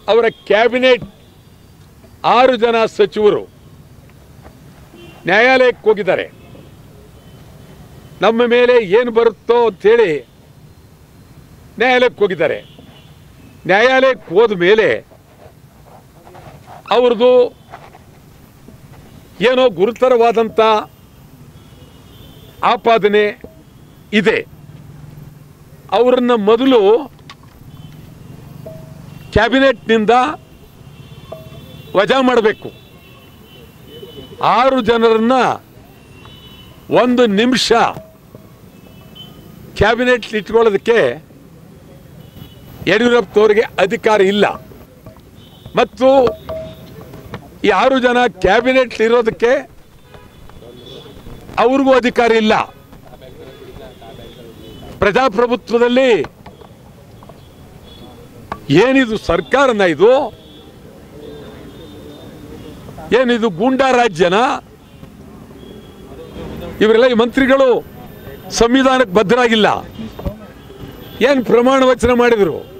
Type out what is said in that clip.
ಅವರ ಕ್ಯಾಬಿನೆಟ್ ಆರು ಜನ ಸಚಿವರು ನ್ಯಾಯಾಲಯಕ್ಕೆ ಹೋಗಿದ್ದಾರೆ ನಮ್ಮ ಮೇಲೆ ಏನು ಬರುತ್ತೋ ಅಂತೇಳಿ ನ್ಯಾಯಾಲಯಕ್ಕೆ ಹೋಗಿದ್ದಾರೆ ನ್ಯಾಯಾಲಯಕ್ಕೆ ಹೋದ ಮೇಲೆ ಅವ್ರದ್ದು ಏನೋ ಗುರುತರವಾದಂಥ ಆಪಾದನೆ ಇದೆ ಅವರನ್ನ ಮೊದಲು ಕ್ಯಾಬಿನೆಟ್ನಿಂದ ವಜಾ ಮಾಡಬೇಕು ಆರು ಜನರನ್ನ ಒಂದು ನಿಮಿಷ ಕ್ಯಾಬಿನೆಟ್ ಇಟ್ಕೊಳ್ಳೋದಕ್ಕೆ ಯಡಿಯೂರಪ್ಪನವರಿಗೆ ಅಧಿಕಾರ ಇಲ್ಲ ಮತ್ತು ಈ ಆರು ಜನ ಕ್ಯಾಬಿನೆಟ್ ಇರೋದಕ್ಕೆ ಅವ್ರಿಗೂ ಅಧಿಕಾರ ಇಲ್ಲ ಪ್ರಜಾಪ್ರಭುತ್ವದಲ್ಲಿ ಏನಿದು ಸರ್ಕಾರನ ಇದು ಏನಿದು ಗೂಂಡಾ ರಾಜ್ಯನ ಇವರೆಲ್ಲ ಈ ಮಂತ್ರಿಗಳು ಸಂವಿಧಾನಕ್ಕೆ ಬದ್ಧರಾಗಿಲ್ಲ ಏನು ಪ್ರಮಾಣ ವಚನ ಮಾಡಿದರು